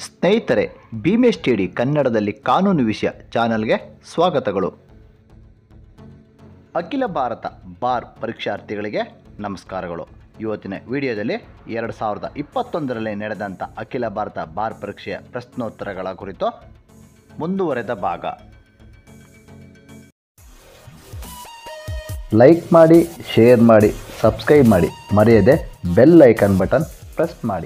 ಸ್ನೇಹಿತರೆ ಭೀಮೇಶ್ ಟಿಡಿ ಕನ್ನಡದಲ್ಲಿ ಕಾನೂನು ವಿಷಯ ಚಾನಲ್ಗೆ ಸ್ವಾಗತಗಳು ಅಖಿಲ ಭಾರತ ಬಾರ್ ಪರೀಕ್ಷಾರ್ಥಿಗಳಿಗೆ ನಮಸ್ಕಾರಗಳು ಇವತ್ತಿನ ವಿಡಿಯೋದಲ್ಲಿ ಎರಡು ಸಾವಿರದ ಇಪ್ಪತ್ತೊಂದರಲ್ಲಿ ನಡೆದಂಥ ಅಖಿಲ ಭಾರತ ಬಾರ್ ಪರೀಕ್ಷೆಯ ಪ್ರಶ್ನೋತ್ತರಗಳ ಕುರಿತು ಮುಂದುವರೆದ ಭಾಗ ಲೈಕ್ ಮಾಡಿ ಶೇರ್ ಮಾಡಿ ಸಬ್ಸ್ಕ್ರೈಬ್ ಮಾಡಿ ಮರೆಯದೆ ಬೆಲ್ ಐಕನ್ ಬಟನ್ ಪ್ರೆಸ್ ಮಾಡಿ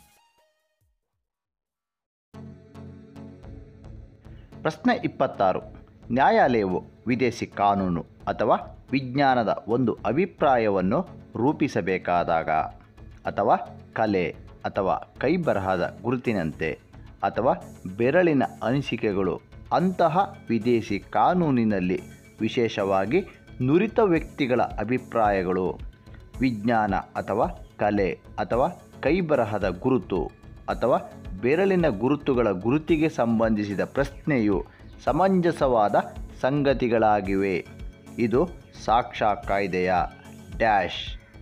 ಪ್ರಶ್ನೆ ಇಪ್ಪತ್ತಾರು ನ್ಯಾಯಾಲಯವು ವಿದೇಶಿ ಕಾನೂನು ಅಥವಾ ವಿಜ್ಞಾನದ ಒಂದು ಅಭಿಪ್ರಾಯವನ್ನು ರೂಪಿಸಬೇಕಾದಾಗ ಅಥವಾ ಕಲೆ ಅಥವಾ ಕೈಬರಹದ ಗುರುತಿನಂತೆ ಅಥವಾ ಬೆರಳಿನ ಅನಿಸಿಕೆಗಳು ಅಂತಹ ವಿದೇಶಿ ಕಾನೂನಿನಲ್ಲಿ ವಿಶೇಷವಾಗಿ ನುರಿತ ವ್ಯಕ್ತಿಗಳ ಅಭಿಪ್ರಾಯಗಳು ವಿಜ್ಞಾನ ಅಥವಾ ಕಲೆ ಅಥವಾ ಕೈಬರಹದ ಗುರುತು ಅಥವಾ ಬೆರಳಿನ ಗುರುತುಗಳ ಗುರುತಿಗೆ ಸಂಬಂಧಿಸಿದ ಪ್ರಶ್ನೆಯು ಸಮಂಜಸವಾದ ಸಂಗತಿಗಳಾಗಿವೆ ಇದು ಸಾಕ್ಷಾ ಕಾಯ್ದೆಯ ಡ್ಯಾಶ್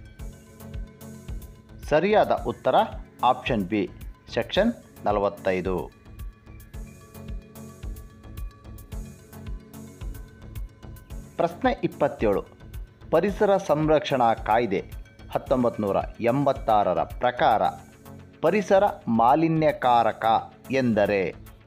ಸರಿಯಾದ ಉತ್ತರ ಆಪ್ಷನ್ ಬಿ ಸೆಕ್ಷನ್ ನಲವತ್ತೈದು ಪ್ರಶ್ನೆ ಇಪ್ಪತ್ತೇಳು ಪರಿಸರ ಸಂರಕ್ಷಣಾ ಕಾಯ್ದೆ ಹತ್ತೊಂಬತ್ತು ನೂರ ಎಂಬತ್ತಾರರ ಪ್ರಕಾರ ಪರಿಸರ ಮಾಲಿನ್ಯಕಾರಕ ಎಂದರೆ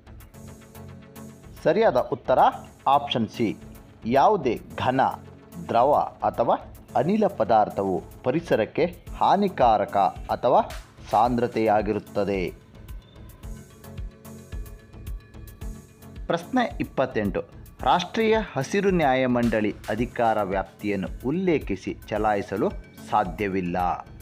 ಸರಿಯಾದ ಉತ್ತರ ಆಪ್ಷನ್ ಸಿ ಯಾವುದೇ ಘನ ದ್ರವ ಅಥವಾ ಅನಿಲ ಪದಾರ್ಥವು ಪರಿಸರಕ್ಕೆ ಹಾನಿಕಾರಕ ಅಥವಾ ಸಾಂದ್ರತೆಯಾಗಿರುತ್ತದೆ ಪ್ರಶ್ನೆ ಇಪ್ಪತ್ತೆಂಟು ರಾಷ್ಟ್ರೀಯ ಹಸಿರು ನ್ಯಾಯಮಂಡಳಿ ಅಧಿಕಾರ ವ್ಯಾಪ್ತಿಯನ್ನು ಉಲ್ಲೇಖಿಸಿ ಚಲಾಯಿಸಲು ಸಾಧ್ಯವಿಲ್ಲ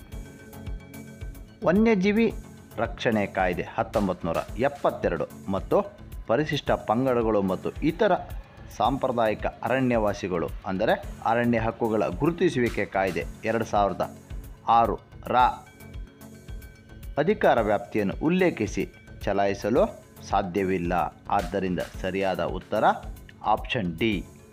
ವನ್ಯಜೀವಿ ರಕ್ಷಣೆ ಕಾಯ್ದೆ ಹತ್ತೊಂಬತ್ತು ನೂರ ಎಪ್ಪತ್ತೆರಡು ಮತ್ತು ಪರಿಶಿಷ್ಟ ಪಂಗಡಗಳು ಮತ್ತು ಇತರ ಸಾಂಪ್ರದಾಯಿಕ ಅರಣ್ಯವಾಸಿಗಳು ಅಂದರೆ ಅರಣ್ಯ ಹಕ್ಕುಗಳ ಗುರುತಿಸುವಿಕೆ ಕಾಯ್ದೆ ಎರಡು ಸಾವಿರದ ಆರು ರ ಅಧಿಕಾರ ವ್ಯಾಪ್ತಿಯನ್ನು ಉಲ್ಲೇಖಿಸಿ ಚಲಾಯಿಸಲು ಸಾಧ್ಯವಿಲ್ಲ ಆದ್ದರಿಂದ ಸರಿಯಾದ ಉತ್ತರ ಆಪ್ಷನ್ ಡಿ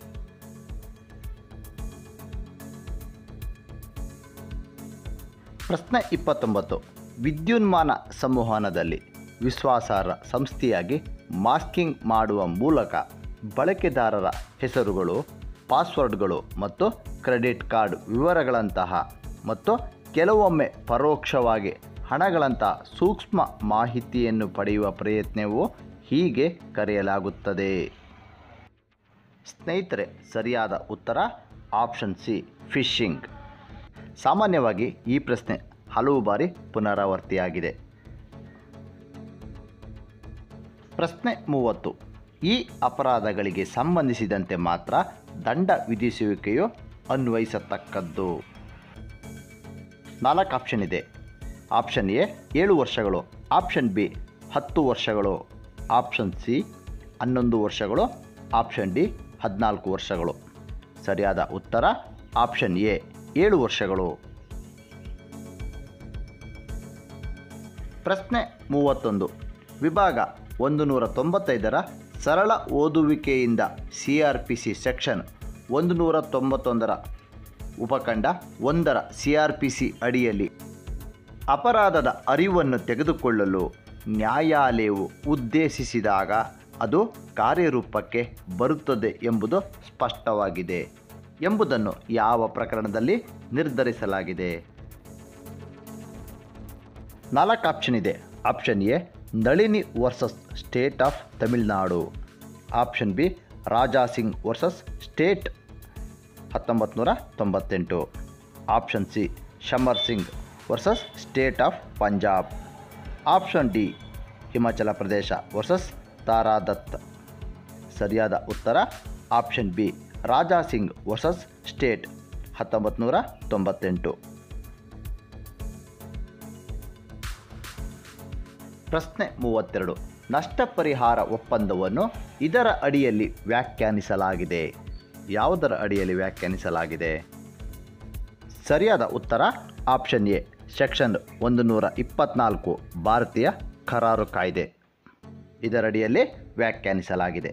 ಪ್ರಶ್ನೆ ಇಪ್ಪತ್ತೊಂಬತ್ತು ವಿದ್ಯುನ್ಮಾನ ಸಂವಹನದಲ್ಲಿ ವಿಶ್ವಾಸಾರ್ಹ ಸಂಸ್ಥೆಯಾಗಿ ಮಾಸ್ಕಿಂಗ್ ಮಾಡುವ ಮೂಲಕ ಬಳಕೆದಾರರ ಹೆಸರುಗಳು ಪಾಸ್ವರ್ಡ್ಗಳು ಮತ್ತು ಕ್ರೆಡಿಟ್ ಕಾರ್ಡ್ ವಿವರಗಳಂತಹ ಮತ್ತು ಕೆಲವೊಮ್ಮೆ ಪರೋಕ್ಷವಾಗಿ ಹಣಗಳಂತಹ ಸೂಕ್ಷ್ಮ ಮಾಹಿತಿಯನ್ನು ಪಡೆಯುವ ಪ್ರಯತ್ನವು ಹೀಗೆ ಕರೆಯಲಾಗುತ್ತದೆ ಸ್ನೇಹಿತರೆ ಸರಿಯಾದ ಉತ್ತರ ಆಪ್ಷನ್ ಸಿ ಫಿಶಿಂಗ್ ಸಾಮಾನ್ಯವಾಗಿ ಈ ಪ್ರಶ್ನೆ ಹಲವು ಬಾರಿ ಪುನರಾವರ್ತಿಯಾಗಿದೆ ಪ್ರಶ್ನೆ ಮೂವತ್ತು ಈ ಅಪರಾಧಗಳಿಗೆ ಸಂಬಂಧಿಸಿದಂತೆ ಮಾತ್ರ ದಂಡ ವಿಧಿಸುವಿಕೆಯು ಅನ್ವಯಿಸತಕ್ಕದ್ದು ನಾಲ್ಕು ಆಪ್ಷನ್ ಇದೆ ಆಪ್ಷನ್ ಎ ಏಳು ವರ್ಷಗಳು ಆಪ್ಷನ್ ಬಿ ಹತ್ತು ವರ್ಷಗಳು ಆಪ್ಷನ್ ಸಿ ಹನ್ನೊಂದು ವರ್ಷಗಳು ಆಪ್ಷನ್ ಡಿ ಹದಿನಾಲ್ಕು ವರ್ಷಗಳು ಸರಿಯಾದ ಉತ್ತರ ಆಪ್ಷನ್ ಎ ಏಳು ವರ್ಷಗಳು ಪ್ರಶ್ನೆ ಮೂವತ್ತೊಂದು ವಿಭಾಗ ಒಂದು ನೂರ ತೊಂಬತ್ತೈದರ ಸರಳ ಓದುವಿಕೆಯಿಂದ C R P C section ಒಂದು ನೂರ ತೊಂಬತ್ತೊಂದರ ಉಪಖಂಡ ಒಂದರ ಸಿ ಆರ್ ಪಿ ಸಿ ಅಡಿಯಲ್ಲಿ ಅಪರಾಧದ ಅರಿವನ್ನು ತೆಗೆದುಕೊಳ್ಳಲು ನ್ಯಾಯಾಲಯವು ಉದ್ದೇಶಿಸಿದಾಗ ಅದು ಕಾರ್ಯರೂಪಕ್ಕೆ ಬರುತ್ತದೆ ಎಂಬುದು ಸ್ಪಷ್ಟವಾಗಿದೆ ಎಂಬುದನ್ನು ಯಾವ ಪ್ರಕರಣದಲ್ಲಿ ನಿರ್ಧರಿಸಲಾಗಿದೆ ನಾಲ್ಕು ಆಪ್ಷನ್ ಇದೆ option A Nalini versus state of Tamil Nadu option B Raja Singh versus state ಹತ್ತೊಂಬತ್ತು ನೂರ ತೊಂಬತ್ತೆಂಟು option C Shamar Singh versus state of Punjab option D Himachal Pradesh versus Tara Dutt ಸರಿಯಾದ ಉತ್ತರ option B Raja Singh versus state ಹತ್ತೊಂಬತ್ತು ನೂರ ತೊಂಬತ್ತೆಂಟು ಪ್ರಶ್ನೆ ಮೂವತ್ತೆರಡು ನಷ್ಟ ಪರಿಹಾರ ಒಪ್ಪಂದವನ್ನು ಇದರ ಅಡಿಯಲ್ಲಿ ವ್ಯಾಖ್ಯಾನಿಸಲಾಗಿದೆ ಯಾವುದರ ಅಡಿಯಲ್ಲಿ ವ್ಯಾಖ್ಯಾನಿಸಲಾಗಿದೆ ಸರಿಯಾದ ಉತ್ತರ ಆಪ್ಷನ್ ಎ ಸೆಕ್ಷನ್ ಒಂದು ನೂರ ಇಪ್ಪತ್ನಾಲ್ಕು ಭಾರತೀಯ ಕರಾರು ಕಾಯ್ದೆ ಇದರಡಿಯಲ್ಲಿ ವ್ಯಾಖ್ಯಾನಿಸಲಾಗಿದೆ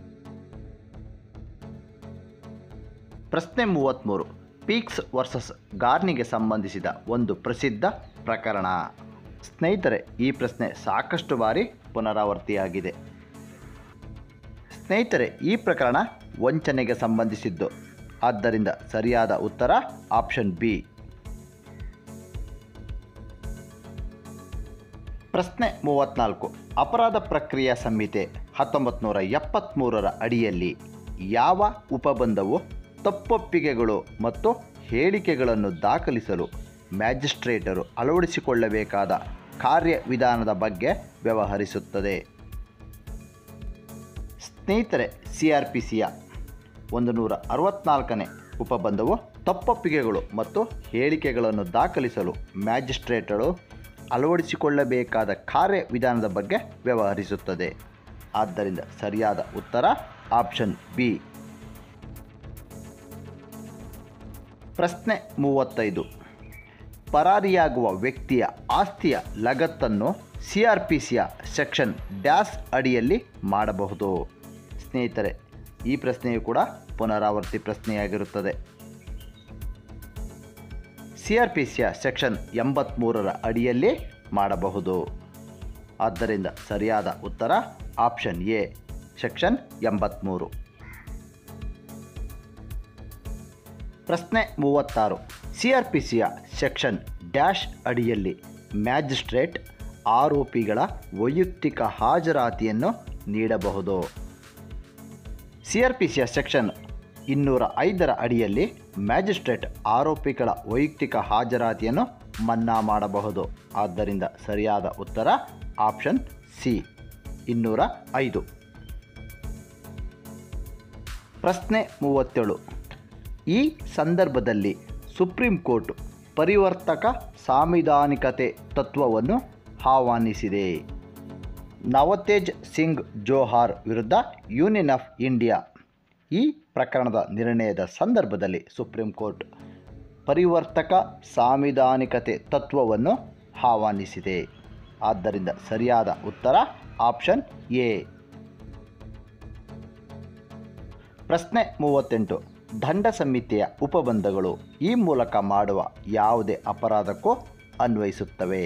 ಪ್ರಶ್ನೆ ಮೂವತ್ತ್ಮೂರು ಪೀಕ್ಸ್ ವರ್ಸಸ್ ಗಾರ್ನಿಗೆ ಸಂಬಂಧಿಸಿದ ಒಂದು ಪ್ರಸಿದ್ಧ ಪ್ರಕರಣ ಸ್ನೇಹಿತರೆ ಈ ಪ್ರಶ್ನೆ ಸಾಕಷ್ಟು ಬಾರಿ ಪುನರಾವರ್ತಿಯಾಗಿದೆ ಸ್ನೇಹಿತರೆ ಈ ಪ್ರಕರಣ ವಂಚನೆಗೆ ಸಂಬಂಧಿಸಿದ್ದು ಆದ್ದರಿಂದ ಸರಿಯಾದ ಉತ್ತರ ಆಪ್ಷನ್ ಬಿ ಪ್ರಶ್ನೆ ಮೂವತ್ನಾಲ್ಕು ಅಪರಾಧ ಪ್ರಕ್ರಿಯಾ ಸಂಹಿತೆ ಹತ್ತೊಂಬತ್ತು ನೂರ ಎಪ್ಪತ್ತ್ಮೂರರ ಅಡಿಯಲ್ಲಿ ಯಾವ ಉಪಬಂಧವು ತಪ್ಪೊಪ್ಪಿಗೆಗಳು ಮತ್ತು ಹೇಳಿಕೆಗಳನ್ನು ದಾಖಲಿಸಲು ಮ್ಯಾಜಿಸ್ಟ್ರೇಟರು ಅಳವಡಿಸಿಕೊಳ್ಳಬೇಕಾದ ಕಾರ್ಯವಿಧಾನದ ಬಗ್ಗೆ ವ್ಯವಹರಿಸುತ್ತದೆ ಸ್ನೇಹಿತರೆ ಸಿ ಆರ್ ಪಿ ಸಿಯ ಒಂದು ನೂರ ಅರವತ್ನಾಲ್ಕನೇ ಉಪಬಂಧವು ತಪ್ಪೊಪ್ಪಿಗೆಗಳು ಮತ್ತು ಹೇಳಿಕೆಗಳನ್ನು ದಾಖಲಿಸಲು ಮ್ಯಾಜಿಸ್ಟ್ರೇಟರು ಅಳವಡಿಸಿಕೊಳ್ಳಬೇಕಾದ ಕಾರ್ಯವಿಧಾನದ ಬಗ್ಗೆ ವ್ಯವಹರಿಸುತ್ತದೆ ಆದ್ದರಿಂದ ಸರಿಯಾದ ಉತ್ತರ ಆಪ್ಷನ್ ಬಿ ಪ್ರಶ್ನೆ ಮೂವತ್ತೈದು ಪರಾರಿಯಾಗುವ ವ್ಯಕ್ತಿಯ ಆಸ್ತಿಯ ಲಗತ್ತನ್ನು ಸಿ ಆರ್ ಪಿ ಸಿಯ ಸೆಕ್ಷನ್ ಡ್ಯಾಸ್ ಅಡಿಯಲ್ಲಿ ಮಾಡಬಹುದು ಸ್ನೇಹಿತರೆ ಈ ಪ್ರಶ್ನೆಯು ಕೂಡ ಪುನರಾವರ್ತಿ ಪ್ರಶ್ನೆಯಾಗಿರುತ್ತದೆ ಸಿ ಆರ್ ಪಿ ಸಿಯ ಸೆಕ್ಷನ್ ಎಂಬತ್ತ್ಮೂರರ ಅಡಿಯಲ್ಲಿ ಮಾಡಬಹುದು ಆದ್ದರಿಂದ ಸರಿಯಾದ ಉತ್ತರ ಆಪ್ಷನ್ ಎ ಸೆಕ್ಷನ್ ಎಂಬತ್ತ್ಮೂರು ಪ್ರಶ್ನೆ ಮೂವತ್ತಾರು ಸಿ ಆರ್ ಪಿ ಸಿಯ ಸೆಕ್ಷನ್ ಡ್ಯಾಶ್ ಅಡಿಯಲ್ಲಿ ಮ್ಯಾಜಿಸ್ಟ್ರೇಟ್ ಆರೋಪಿಗಳ ವೈಯಕ್ತಿಕ ಹಾಜರಾತಿಯನ್ನು ನೀಡಬಹುದು ಸಿ ಆರ್ ಪಿ ಸಿಯ ಸೆಕ್ಷನ್ ಇನ್ನೂರ ಐದರ ಅಡಿಯಲ್ಲಿ ಮ್ಯಾಜಿಸ್ಟ್ರೇಟ್ ಆರೋಪಿಗಳ ವೈಯಕ್ತಿಕ ಹಾಜರಾತಿಯನ್ನು ಮನ್ನಾ ಮಾಡಬಹುದು ಆದ್ದರಿಂದ ಸರಿಯಾದ ಉತ್ತರ ಆಪ್ಷನ್ ಸಿ ಇನ್ನೂರ ಐದು ಪ್ರಶ್ನೆ ಮೂವತ್ತೇಳು ಈ ಸಂದರ್ಭದಲ್ಲಿ ಸುಪ್ರೀಂ ಕೋರ್ಟ್ ಪರಿವರ್ತಕ ಸಾಂವಿಧಾನಿಕತೆ ತತ್ವವನ್ನು ಆಹ್ವಾನಿಸಿದೆ ನವತೇಜ್ ಸಿಂಗ್ ಜೋಹಾರ್ ವಿರುದ್ಧ ಯೂನಿಯನ್ ಆಫ್ ಇಂಡಿಯಾ ಈ ಪ್ರಕರಣದ ನಿರ್ಣಯದ ಸಂದರ್ಭದಲ್ಲಿ ಸುಪ್ರೀಂ ಕೋರ್ಟ್ ಪರಿವರ್ತಕ ಸಾಂವಿಧಾನಿಕತೆ ತತ್ವವನ್ನು ಆಹ್ವಾನಿಸಿದೆ ಆದ್ದರಿಂದ ಸರಿಯಾದ ಉತ್ತರ ಆಪ್ಷನ್ ಎ ಪ್ರಶ್ನೆ ಮೂವತ್ತೆಂಟು ದಂಡ ಸಂಹಿತೆಯ ಉಪಬಂಧಗಳು ಈ ಮೂಲಕ ಮಾಡುವ ಯಾವುದೇ ಅಪರಾಧಕ್ಕೂ ಅನ್ವಯಿಸುತ್ತವೆ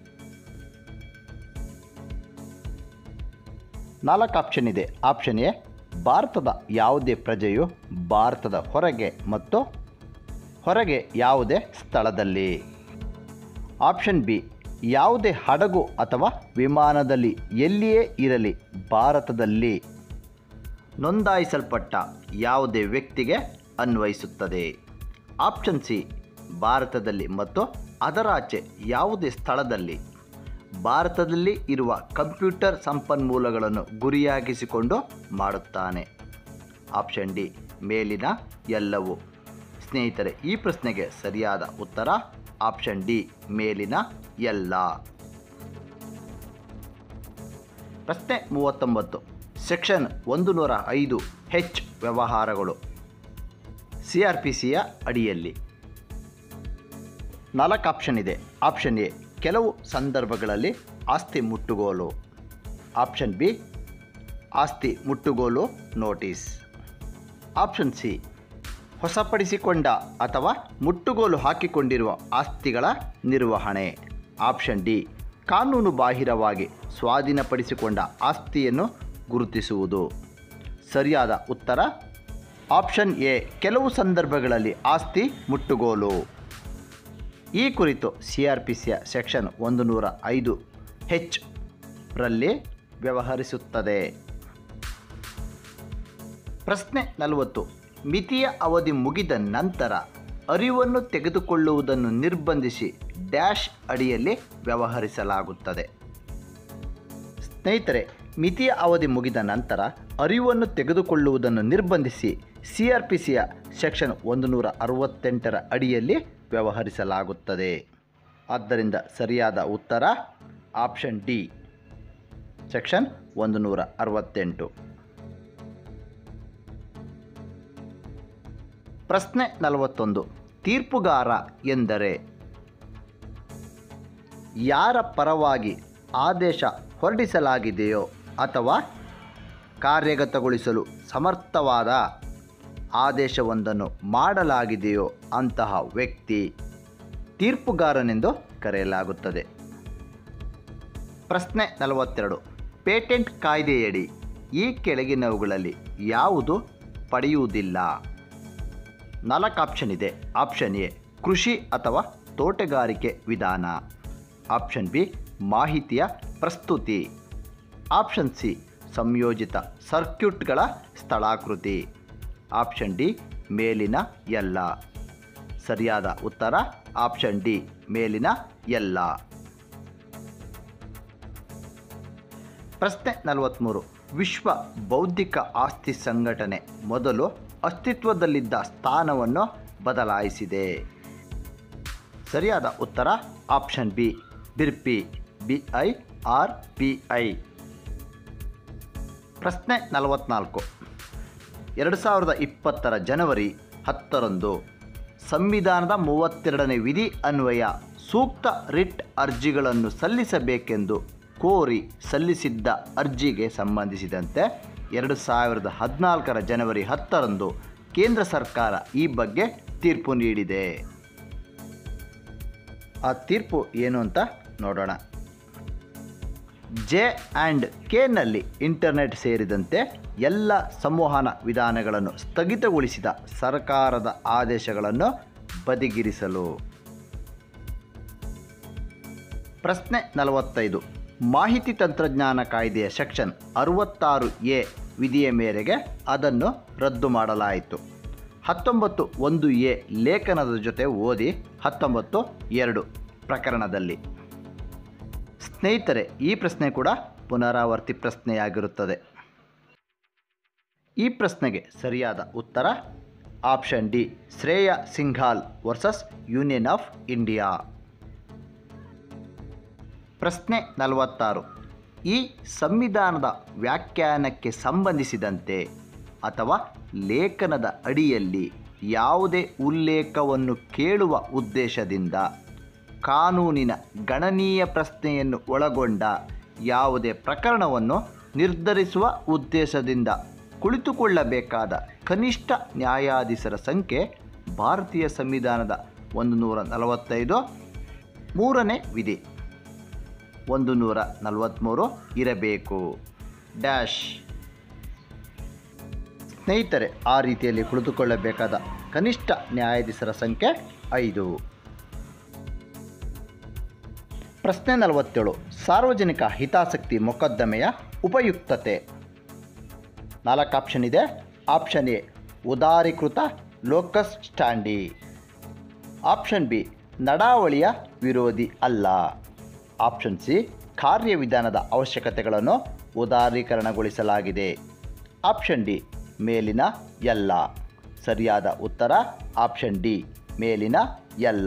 ನಾಲ್ಕು ಆಪ್ಷನ್ ಇದೆ ಆಪ್ಷನ್ ಎ ಭಾರತದ ಯಾವುದೇ ಪ್ರಜೆಯು ಭಾರತದ ಹೊರಗೆ ಮತ್ತು ಹೊರಗೆ ಯಾವುದೇ ಸ್ಥಳದಲ್ಲಿ ಆಪ್ಷನ್ ಬಿ ಯಾವುದೇ ಹಡಗು ಅಥವಾ ವಿಮಾನದಲ್ಲಿ ಎಲ್ಲಿಯೇ ಇರಲಿ ಭಾರತದಲ್ಲಿ ನೋಂದಾಯಿಸಲ್ಪಟ್ಟ ಯಾವುದೇ ವ್ಯಕ್ತಿಗೆ ಅನ್ವಯಿಸುತ್ತದೆ ಆಪ್ಷನ್ ಸಿ ಭಾರತದಲ್ಲಿ ಮತ್ತು ಅದರಾಚೆ ಯಾವುದೇ ಸ್ಥಳದಲ್ಲಿ ಭಾರತದಲ್ಲಿ ಇರುವ ಕಂಪ್ಯೂಟರ್ ಸಂಪನ್ಮೂಲಗಳನ್ನು ಗುರಿಯಾಗಿಸಿಕೊಂಡು ಮಾಡುತ್ತಾನೆ ಆಪ್ಷನ್ ಡಿ ಮೇಲಿನ ಎಲ್ಲವೂ ಸ್ನೇಹಿತರೆ ಈ ಪ್ರಶ್ನೆಗೆ ಸರಿಯಾದ ಉತ್ತರ ಆಪ್ಷನ್ ಡಿ ಮೇಲಿನ ಎಲ್ಲ ಪ್ರಶ್ನೆ ಮೂವತ್ತೊಂಬತ್ತು ಸೆಕ್ಷನ್ ಒಂದು ನೂರ ಐದು ಹೆಚ್ ವ್ಯವಹಾರಗಳು ಸಿ ಆರ್ ಪಿ ಸಿಯ ಅಡಿಯಲ್ಲಿ ನಾಲ್ಕು ಆಪ್ಷನ್ ಇದೆ ಆಪ್ಷನ್ ಎ ಕೆಲವು ಸಂದರ್ಭಗಳಲ್ಲಿ ಆಸ್ತಿ ಮುಟ್ಟುಗೋಲು ಆಪ್ಷನ್ ಬಿ ಆಸ್ತಿ ಮುಟ್ಟುಗೋಲು ನೋಟಿಸ್ ಆಪ್ಷನ್ ಸಿ ಹೊಸಪಡಿಸಿಕೊಂಡ ಅಥವಾ ಮುಟ್ಟುಗೋಲು ಹಾಕಿಕೊಂಡಿರುವ ಆಸ್ತಿಗಳ ನಿರ್ವಹಣೆ ಆಪ್ಷನ್ ಡಿ ಕಾನೂನು ಬಾಹಿರವಾಗಿ ಸ್ವಾಧೀನಪಡಿಸಿಕೊಂಡ ಆಸ್ತಿಯನ್ನು ಗುರುತಿಸುವುದು ಸರಿಯಾದ ಉತ್ತರ ಆಪ್ಷನ್ ಎ ಕೆಲವು ಸಂದರ್ಭಗಳಲ್ಲಿ ಆಸ್ತಿ ಮುಟ್ಟುಗೋಲು ಈ ಕುರಿತು ಸಿ ಆರ್ ಪಿ ಸಿಯ ಸೆಕ್ಷನ್ ಒಂದು ನೂರ ಐದು ಹೆಚ್ ರಲ್ಲಿ ವ್ಯವಹರಿಸುತ್ತದೆ ಪ್ರಶ್ನೆ ನಲವತ್ತು ಮಿತಿಯ ಅವಧಿ ಮುಗಿದ ನಂತರ ಅರಿವನ್ನು ತೆಗೆದುಕೊಳ್ಳುವುದನ್ನು ನಿರ್ಬಂಧಿಸಿ ಡ್ಯಾಶ್ ಅಡಿಯಲ್ಲಿ ವ್ಯವಹರಿಸಲಾಗುತ್ತದೆ ಸ್ನೇಹಿತರೆ ಮಿತಿಯ ಅವಧಿ ಮುಗಿದ ನಂತರ ಅರಿವನ್ನು ತೆಗೆದುಕೊಳ್ಳುವುದನ್ನು ನಿರ್ಬಂಧಿಸಿ ಸಿ ಆರ್ ಪಿ ಸಿಯ ಸೆಕ್ಷನ್ ಒಂದು ನೂರ ಅರವತ್ತೆಂಟರ ಅಡಿಯಲ್ಲಿ ವ್ಯವಹರಿಸಲಾಗುತ್ತದೆ ಆದ್ದರಿಂದ ಸರಿಯಾದ ಉತ್ತರ ಆಪ್ಷನ್ ಡಿ ಸೆಕ್ಷನ್ ಒಂದು ನೂರ ಅರವತ್ತೆಂಟು ಪ್ರಶ್ನೆ ನಲವತ್ತೊಂದು ತೀರ್ಪುಗಾರ ಎಂದರೆ ಯಾರ ಪರವಾಗಿ ಆದೇಶ ಹೊರಡಿಸಲಾಗಿದೆಯೋ ಅಥವಾ ಕಾರ್ಯಗತಗೊಳಿಸಲು ಸಮರ್ಥವಾದ ಆದೇಶವೊಂದನ್ನು ಮಾಡಲಾಗಿದೆಯೋ ಅಂತಹ ವ್ಯಕ್ತಿ ತೀರ್ಪುಗಾರನೆಂದು ಕರೆಯಲಾಗುತ್ತದೆ ಪ್ರಶ್ನೆ ನಲವತ್ತೆರಡು ಪೇಟೆಂಟ್ ಕಾಯ್ದೆಯಡಿ ಈ ಕೆಳಗಿನವುಗಳಲ್ಲಿ ಯಾವುದು ಪಡೆಯುವುದಿಲ್ಲ ನಾಲ್ಕು ಆಪ್ಷನ್ ಇದೆ ಆಪ್ಷನ್ ಎ ಕೃಷಿ ಅಥವಾ ತೋಟಗಾರಿಕೆ ವಿಧಾನ ಆಪ್ಷನ್ ಬಿ ಮಾಹಿತಿಯ ಪ್ರಸ್ತುತಿ ಆಪ್ಷನ್ ಸಿ ಸಂಯೋಜಿತ ಸರ್ಕ್ಯೂಟ್ಗಳ ಸ್ಥಳಾಕೃತಿ ಆಪ್ಷನ್ ಡಿ ಮೇಲಿನ ಎಲ್ಲ ಸರಿಯಾದ ಉತ್ತರ ಆಪ್ಷನ್ ಡಿ ಮೇಲಿನ ಎಲ್ಲ ಪ್ರಶ್ನೆ ನಲವತ್ತ್ಮೂರು ವಿಶ್ವ ಬೌದ್ಧಿಕ ಆಸ್ತಿ ಸಂಘಟನೆ ಮೊದಲು ಅಸ್ತಿತ್ವದಲ್ಲಿದ್ದ ಸ್ಥಾನವನ್ನು ಬದಲಾಯಿಸಿದೆ ಸರಿಯಾದ ಉತ್ತರ ಆಪ್ಷನ್ ಬಿ ಬಿರ್ಪಿ B I R P I ಪ್ರಶ್ನೆ ನಲವತ್ನಾಲ್ಕು ಎರಡು ಸಾವಿರದ ಇಪ್ಪತ್ತರ ಜನವರಿ ಹತ್ತರಂದು ಸಂವಿಧಾನದ ಮೂವತ್ತೆರಡನೇ ವಿಧಿ ಅನ್ವಯ ಸೂಕ್ತ ರಿಟ್ ಅರ್ಜಿಗಳನ್ನು ಸಲ್ಲಿಸಬೇಕೆಂದು ಕೋರಿ ಸಲ್ಲಿಸಿದ್ದ ಅರ್ಜಿಗೆ ಸಂಬಂಧಿಸಿದಂತೆ ಎರಡು ಸಾವಿರದ ಹದಿನಾಲ್ಕರ ಜನವರಿ ಹತ್ತರಂದು ಕೇಂದ್ರ ಸರ್ಕಾರ ಈ ಬಗ್ಗೆ ತೀರ್ಪು ನೀಡಿದೆ ಆ ತೀರ್ಪು ಏನು ಅಂತ ನೋಡೋಣ ಜೆ ಆ್ಯಂಡ್ ಕೆನಲ್ಲಿ ಇಂಟರ್ನೆಟ್ ಸೇರಿದಂತೆ ಎಲ್ಲ ಸಂವಹನ ವಿಧಾನಗಳನ್ನು ಸ್ಥಗಿತಗೊಳಿಸಿದ ಸರ್ಕಾರದ ಆದೇಶಗಳನ್ನು ಬದಿಗಿರಿಸಲು ಪ್ರಶ್ನೆ ನಲವತ್ತೈದು ಮಾಹಿತಿ ತಂತ್ರಜ್ಞಾನ ಕಾಯ್ದೆಯ ಸೆಕ್ಷನ್ ಅರವತ್ತಾರು ಎ ವಿಧಿಯ ಮೇರೆಗೆ ಅದನ್ನು ರದ್ದು ಮಾಡಲಾಯಿತು ಹತ್ತೊಂಬತ್ತು ಒಂದು ಎ ಲೇಖನದ ಜೊತೆ ಓದಿ ಹತ್ತೊಂಬತ್ತು ಎರಡು ಪ್ರಕರಣದಲ್ಲಿ ಸ್ನೇಹಿತರೆ ಈ ಪ್ರಶ್ನೆ ಕೂಡ ಪುನರಾವರ್ತಿ ಪ್ರಶ್ನೆಯಾಗಿರುತ್ತದೆ ಈ ಪ್ರಶ್ನೆಗೆ ಸರಿಯಾದ ಉತ್ತರ option D Shreya Singhal versus union of India ಪ್ರಶ್ನೆ ನಲವತ್ತಾರು ಈ ಸಂವಿಧಾನದ ವ್ಯಾಖ್ಯಾನಕ್ಕೆ ಸಂಬಂಧಿಸಿದಂತೆ ಅಥವಾ ಲೇಖನದ ಅಡಿಯಲ್ಲಿ ಯಾವುದೇ ಉಲ್ಲೇಖವನ್ನು ಕೇಳುವ ಉದ್ದೇಶದಿಂದ ಕಾನೂನಿನ ಗಣನೀಯ ಪ್ರಶ್ನೆಯನ್ನು ಒಳಗೊಂಡ ಯಾವುದೇ ಪ್ರಕರಣವನ್ನು ನಿರ್ಧರಿಸುವ ಉದ್ದೇಶದಿಂದ ಕುಳಿತುಕೊಳ್ಳಬೇಕಾದ ಕನಿಷ್ಠ ನ್ಯಾಯಾಧೀಶರ ಸಂಖ್ಯೆ ಭಾರತೀಯ ಸಂವಿಧಾನದ ಒಂದು ನೂರ ನಲವತ್ತೈದು ಮೂರನೇ ವಿಧಿ ಒಂದು ನೂರ ನಲವತ್ತ್ಮೂರು ಇರಬೇಕು ಡ್ಯಾಶ್ ಸ್ನೇಹಿತರೆ ಆ ರೀತಿಯಲ್ಲಿ ಕುಳಿತುಕೊಳ್ಳಬೇಕಾದ ಕನಿಷ್ಠ ನ್ಯಾಯಾಧೀಶರ ಸಂಖ್ಯೆ ಐದು ಪ್ರಶ್ನೆ ನಲವತ್ತೇಳು ಸಾರ್ವಜನಿಕ ಹಿತಾಸಕ್ತಿ ಮೊಕದ್ದಮೆಯ ಉಪಯುಕ್ತತೆ ನಾಲ್ಕು ಆಪ್ಷನ್ ಇದೆ ಆಪ್ಷನ್ ಎ ಉದಾರೀಕೃತ ಲೋಕಸ್ ಸ್ಟ್ಯಾಂಡಿ ಆಪ್ಷನ್ ಬಿ ನಡಾವಳಿಯ ವಿರೋಧಿ ಅಲ್ಲ ಆಪ್ಷನ್ ಸಿ ಕಾರ್ಯವಿಧಾನದ ಅವಶ್ಯಕತೆಗಳನ್ನು ಉದಾರೀಕರಣಗೊಳಿಸಲಾಗಿದೆ ಆಪ್ಷನ್ ಡಿ ಮೇಲಿನ ಎಲ್ಲ ಸರಿಯಾದ ಉತ್ತರ ಆಪ್ಷನ್ ಡಿ ಮೇಲಿನ ಎಲ್ಲ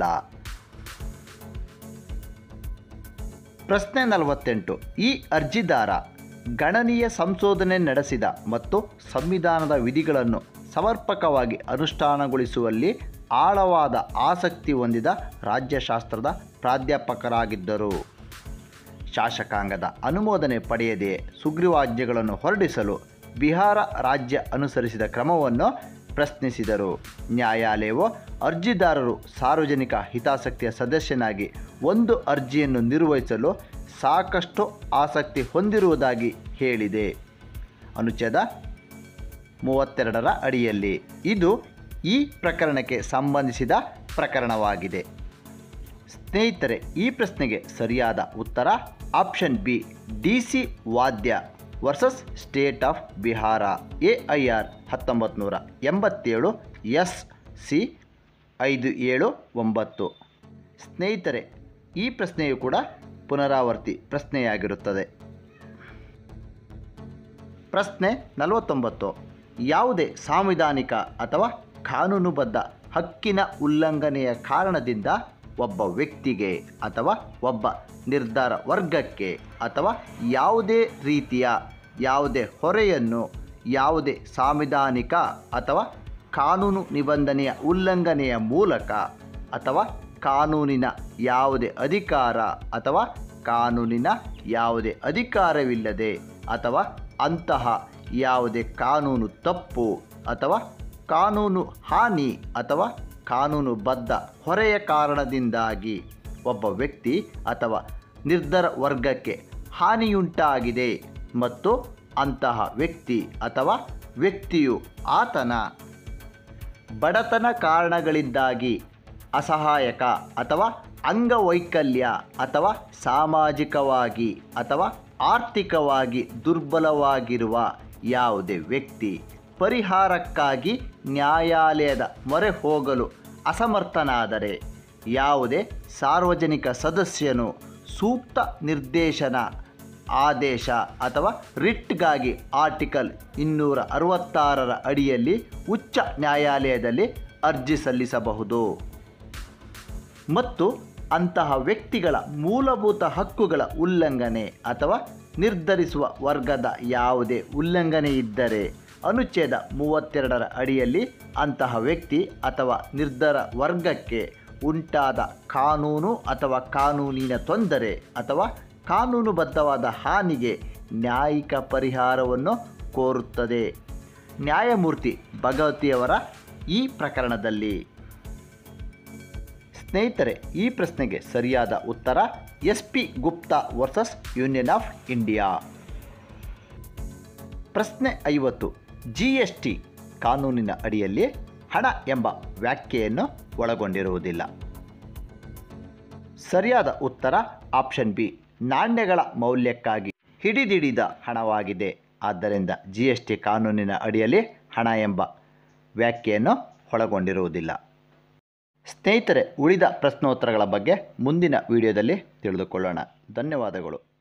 ಪ್ರಶ್ನೆ ನಲವತ್ತೆಂಟು ಈ ಅರ್ಜಿದಾರ ಗಣನೀಯ ಸಂಶೋಧನೆ ನಡೆಸಿದ ಮತ್ತು ಸಂವಿಧಾನದ ವಿಧಿಗಳನ್ನು ಸಮರ್ಪಕವಾಗಿ ಅನುಷ್ಠಾನಗೊಳಿಸುವಲ್ಲಿ ಆಳವಾದ ಆಸಕ್ತಿ ಹೊಂದಿದ ರಾಜ್ಯಶಾಸ್ತ್ರದ ಪ್ರಾಧ್ಯಾಪಕರಾಗಿದ್ದರು ಶಾಸಕಾಂಗದ ಅನುಮೋದನೆ ಪಡೆಯದೆ ಸುಗ್ರೀವಾಜ್ಞೆಗಳನ್ನು ಹೊರಡಿಸಲು ಬಿಹಾರ ರಾಜ್ಯ ಅನುಸರಿಸಿದ ಕ್ರಮವನ್ನು ಪ್ರಶ್ನಿಸಿದರು ನ್ಯಾಯಾಲಯವು ಅರ್ಜಿದಾರರು ಸಾರ್ವಜನಿಕ ಹಿತಾಸಕ್ತಿಯ ಸದಸ್ಯನಾಗಿ ಒಂದು ಅರ್ಜಿಯನ್ನು ನಿರ್ವಹಿಸಲು ಸಾಕಷ್ಟು ಆಸಕ್ತಿ ಹೊಂದಿರುವುದಾಗಿ ಹೇಳಿದೆ ಅನುಚ್ಛೇದ ಮೂವತ್ತೆರಡರ ಅಡಿಯಲ್ಲಿ ಇದು ಈ ಪ್ರಕರಣಕ್ಕೆ ಸಂಬಂಧಿಸಿದ ಪ್ರಕರಣವಾಗಿದೆ ಸ್ನೇಹಿತರೆ ಈ ಪ್ರಶ್ನೆಗೆ ಸರಿಯಾದ ಉತ್ತರ option B D C Wadhwa versus state of Bihar A I R ಹತ್ತೊಂಬತ್ತು ನೂರ ಎಂಬತ್ತೇಳು ಎಸ್ ಸಿ ಐದು ಏಳು ಒಂಬತ್ತು ಸ್ನೇಹಿತರೆ ಈ ಪ್ರಶ್ನೆಯು ಕೂಡ ಪುನರಾವರ್ತಿ ಪ್ರಶ್ನೆಯಾಗಿರುತ್ತದೆ ಪ್ರಶ್ನೆ ನಲವತ್ತೊಂಬತ್ತು ಯಾವುದೇ ಸಾಂವಿಧಾನಿಕ ಅಥವಾ ಕಾನೂನುಬದ್ಧ ಹಕ್ಕಿನ ಉಲ್ಲಂಘನೆಯ ಕಾರಣದಿಂದ ಒಬ್ಬ ವ್ಯಕ್ತಿಗೆ ಅಥವಾ ಒಬ್ಬ ನಿರ್ಧಾರ ವರ್ಗಕ್ಕೆ ಅಥವಾ ಯಾವುದೇ ರೀತಿಯ ಯಾವುದೇ ಹೊರೆಯನ್ನು ಯಾವುದೇ ಸಾಂವಿಧಾನಿಕ ಅಥವಾ ಕಾನೂನು ನಿಬಂಧನೆಯ ಉಲ್ಲಂಘನೆಯ ಮೂಲಕ ಅಥವಾ ಕಾನೂನಿನ ಯಾವುದೇ ಅಧಿಕಾರ ಅಥವಾ ಕಾನೂನಿನ ಯಾವುದೇ ಅಧಿಕಾರವಿಲ್ಲದೆ ಅಥವಾ ಅಂತಹ ಯಾವುದೇ ಕಾನೂನು ತಪ್ಪು ಅಥವಾ ಕಾನೂನು ಹಾನಿ ಅಥವಾ ಕಾನೂನುಬದ್ಧ ಹೊರೆಯ ಕಾರಣದಿಂದಾಗಿ ಒಬ್ಬ ವ್ಯಕ್ತಿ ಅಥವಾ ನಿರ್ಧಾರ ವರ್ಗಕ್ಕೆ ಹಾನಿಯುಂಟಾಗಿದೆ ಮತ್ತು ಅಂತಹ ವ್ಯಕ್ತಿ ಅಥವಾ ವ್ಯಕ್ತಿಯು ಆತನ ಬಡತನ ಕಾರಣಗಳಿಂದಾಗಿ ಅಸಹಾಯಕ ಅಥವಾ ಅಂಗವೈಕಲ್ಯ ಅಥವಾ ಸಾಮಾಜಿಕವಾಗಿ ಅಥವಾ ಆರ್ಥಿಕವಾಗಿ ದುರ್ಬಲವಾಗಿರುವ ಯಾವುದೇ ವ್ಯಕ್ತಿ ಪರಿಹಾರಕ್ಕಾಗಿ ನ್ಯಾಯಾಲಯದ ಮೊರೆ ಹೋಗಲು ಅಸಮರ್ಥನಾದರೆ ಯಾವುದೇ ಸಾರ್ವಜನಿಕ ಸದಸ್ಯನು ಸೂಕ್ತ ನಿರ್ದೇಶನ ಆದೇಶ ಅಥವಾ ರಿಟ್ಗಾಗಿ ಆರ್ಟಿಕಲ್ ಇನ್ನೂರ ಅರವತ್ತಾರರ ಅಡಿಯಲ್ಲಿ ಉಚ್ಚ ನ್ಯಾಯಾಲಯದಲ್ಲಿ ಅರ್ಜಿ ಸಲ್ಲಿಸಬಹುದು ಮತ್ತು ಅಂತಹ ವ್ಯಕ್ತಿಗಳ ಮೂಲಭೂತ ಹಕ್ಕುಗಳ ಉಲ್ಲಂಘನೆ ಅಥವಾ ನಿರ್ಧರಿಸುವ ವರ್ಗದ ಯಾವುದೇ ಉಲ್ಲಂಘನೆ ಇದ್ದರೆ ಅನುಚ್ಛೇದ ಮೂವತ್ತೆರಡರ ಅಡಿಯಲ್ಲಿ ಅಂತಹ ವ್ಯಕ್ತಿ ಅಥವಾ ನಿರ್ಧಾರ ವರ್ಗಕ್ಕೆ ಉಂಟಾದ ಕಾನೂನು ಅಥವಾ ಕಾನೂನಿನ ತೊಂದರೆ ಅಥವಾ ಕಾನೂನುಬದ್ಧವಾದ ಹಾನಿಗೆ ನ್ಯಾಯಿಕ ಪರಿಹಾರವನ್ನು ಕೋರುತ್ತದೆ ನ್ಯಾಯಮೂರ್ತಿ ಭಗವತಿಯವರ ಈ ಪ್ರಕರಣದಲ್ಲಿ ಸ್ನೇಹಿತರೆ ಈ ಪ್ರಶ್ನೆಗೆ ಸರಿಯಾದ ಉತ್ತರ S P Gupta versus union of India ಪ್ರಶ್ನೆ ಐವತ್ತು ಜಿ ಎಸ್ ಟಿ ಕಾನೂನಿನ ಅಡಿಯಲ್ಲಿ ಹಣ ಎಂಬ ವ್ಯಾಖ್ಯೆಯನ್ನು ಒಳಗೊಂಡಿರುವುದಿಲ್ಲ ಸರಿಯಾದ ಉತ್ತರ ಆಪ್ಷನ್ ಬಿ ನಾಣ್ಯಗಳ ಮೌಲ್ಯಕ್ಕಾಗಿ ಹಿಡಿದಿಡಿದ ಹಣವಾಗಿದೆ ಆದ್ದರಿಂದ ಜಿ ಎಸ್ ಟಿ ಕಾನೂನಿನ ಅಡಿಯಲ್ಲಿ ಹಣ ಎಂಬ ವ್ಯಾಖ್ಯೆಯನ್ನು ಒಳಗೊಂಡಿರುವುದಿಲ್ಲ ಸ್ನೇಹಿತರೆ ಉಳಿದ ಪ್ರಶ್ನೋತ್ತರಗಳ ಬಗ್ಗೆ ಮುಂದಿನ ವಿಡಿಯೋದಲ್ಲಿ ತಿಳಿದುಕೊಳ್ಳೋಣ ಧನ್ಯವಾದಗಳು